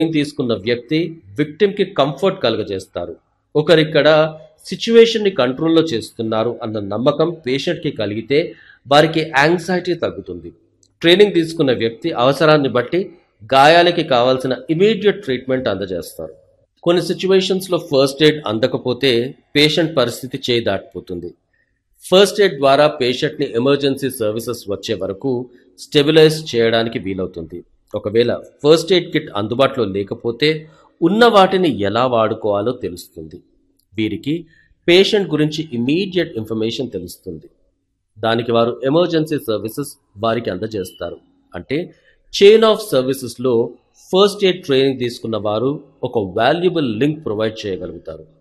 తీసుకున్న వ్యక్తి విక్టిమ్కి కంఫర్ట్ కలుగజేస్తారు ఒకరిక్కడ సిచ్యువేషన్ని కంట్రోల్లో చేస్తున్నారు అన్న నమ్మకం పేషెంట్కి కలిగితే వారికి యాంగ్జైటీ తగ్గుతుంది ట్రైనింగ్ తీసుకున్న వ్యక్తి అవసరాన్ని బట్టి గాయాలకి కావాల్సిన ఇమీడియట్ ట్రీట్మెంట్ అందజేస్తారు కొన్ని సిచ్యువేషన్స్లో ఫస్ట్ ఎయిడ్ అందకపోతే పేషెంట్ పరిస్థితి చేయి దాటిపోతుంది ఫస్ట్ ఎయిడ్ ద్వారా పేషెంట్ని ఎమర్జెన్సీ సర్వీసెస్ వచ్చే వరకు స్టెబిలైజ్ చేయడానికి వీలవుతుంది ఒకవేళ ఫస్ట్ ఎయిడ్ కిట్ అందుబాటులో లేకపోతే ఉన్న వాటిని ఎలా వాడుకోవాలో తెలుస్తుంది వీరికి పేషెంట్ గురించి ఇమీడియట్ ఇన్ఫర్మేషన్ తెలుస్తుంది దానికి వారు ఎమర్జెన్సీ సర్వీసెస్ వారికి అందజేస్తారు అంటే చైన్ ఆఫ్ సర్వీసెస్లో ఫస్ట్ ఎయిడ్ ట్రైనింగ్ తీసుకున్న వారు ఒక వాల్యుబుల్ లింక్ ప్రొవైడ్ చేయగలుగుతారు